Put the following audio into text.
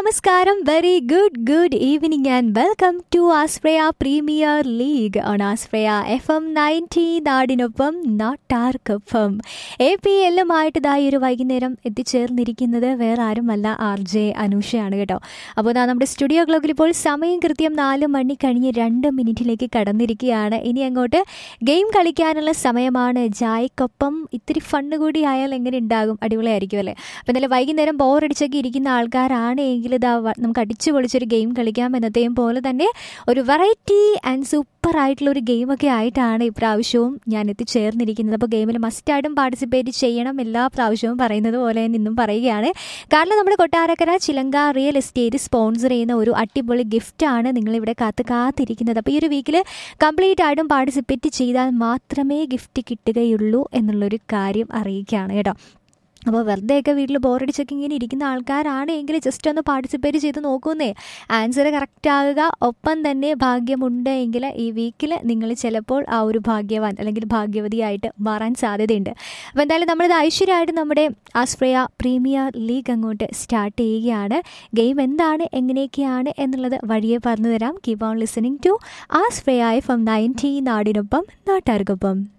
നമസ്കാരം very good good evening and welcome to Aspraya premier league on Aspraya F M ninety നാടിനൊപ്പം നാട്ടാർക്കൊപ്പം A P എല്ലുമായിട്ട് ഇതാ ഈ ഒരു വൈകുന്നേരം എത്തിച്ചേർന്നിരിക്കുന്നത് വേറെ ആരുമല്ല ആർ ജെ അനൂഷയാണ് കേട്ടോ അപ്പോൾ ഇതാ നമ്മുടെ സ്റ്റുഡിയോ ക്ലോക്കിൽ ഇപ്പോൾ സമയം കൃത്യം നാല് മണി കഴിഞ്ഞ് രണ്ട് മിനിറ്റിലേക്ക് കടന്നിരിക്കുകയാണ് ഇനി അങ്ങോട്ട് ഗെയിം കളിക്കാനുള്ള സമയമാണ് ജായ്ക്കൊപ്പം ഇത്തിരി ഫണ്ണ് കൂടി ആയാൽ എങ്ങനെ ഉണ്ടാകും അടിപൊളിയായിരിക്കും അല്ലേ അപ്പോൾ ഇന്നലെ വൈകുന്നേരം ബോറടിച്ചൊക്കെ ഇരിക്കുന്ന ആൾക്കാരാണ് എങ്കിൽ ഇതാ വ- നമുക്ക് അടിച്ചു പൊളിച്ചൊരു ഗെയിം കളിക്കാം എന്നത്തെയും പോലെ തന്നെ ഒരു വെറൈറ്റി ആൻഡ് സൂപ്പർ ആയിട്ടുള്ള ഒരു ഗെയിമൊക്കെ ആയിട്ടാണ് ഇപ്രാവശ്യവും ഞാൻ എത്തിച്ചേർന്നിരിക്കുന്നത് അപ്പോൾ ഗെയിമിൽ മസ്റ്റായിട്ടും പാർട്ടിസിപ്പേറ്റ് ചെയ്യണം എല്ലാ പ്രാവശ്യവും പറയുന്നത് പോലെ തന്നെ ഇന്നും പറയുകയാണ് കാരണം നമ്മുടെ കൊട്ടാരക്കര ചിലങ്ക റിയൽ എസ്റ്റേറ്റ് സ്പോൺസർ ചെയ്യുന്ന ഒരു അടിപൊളി ഗിഫ്റ്റാണ് നിങ്ങളിവിടെ കാത്ത് കാത്തിരിക്കുന്നത് അപ്പോൾ ഈ ഒരു വീക്കിൽ കംപ്ലീറ്റ് ആയിട്ടും പാർട്ടിസിപ്പേറ്റ് ചെയ്താൽ മാത്രമേ ഗിഫ്റ്റ് കിട്ടുകയുള്ളൂ എന്നുള്ളൊരു കാര്യം അറിയിക്കുകയാണ് കേട്ടോ അപ്പോൾ വെറുതെയൊക്കെ വീട്ടിൽ ബോറടിച്ചൊക്കെ ഇങ്ങനെ ഇരിക്കുന്ന ആൾക്കാരാണ് എങ്കിൽ ജസ്റ്റ് ഒന്ന് പാർട്ടിസിപ്പേറ്റ് ചെയ്ത് നോക്കുന്നേ ആൻസർ കറക്റ്റ് ആകുക ഒപ്പം തന്നെ ഭാഗ്യമുണ്ട് എങ്കിൽ ഈ വീക്കിൽ നിങ്ങൾ ചിലപ്പോൾ ആ ഒരു ഭാഗ്യവാൻ അല്ലെങ്കിൽ ഭാഗ്യവതിയായിട്ട് മാറാൻ സാധ്യതയുണ്ട് അപ്പോൾ എന്തായാലും നമ്മളിത് ഐശ്വര്യമായിട്ട് നമ്മുടെ ആസ്പ്രയ പ്രീമിയർ ലീഗ് അങ്ങോട്ട് സ്റ്റാർട്ട് ചെയ്യുകയാണ് ഗെയിം എന്താണ് എങ്ങനെയൊക്കെയാണ് എന്നുള്ളത് വഴിയെ പറഞ്ഞു തരാം കീപ് ഓൺ ലിസണിങ് ടു ആസ്പ്രയ എഫ് എം നയൻറ്റി നാടിനൊപ്പം നാട്ടാർക്കൊപ്പം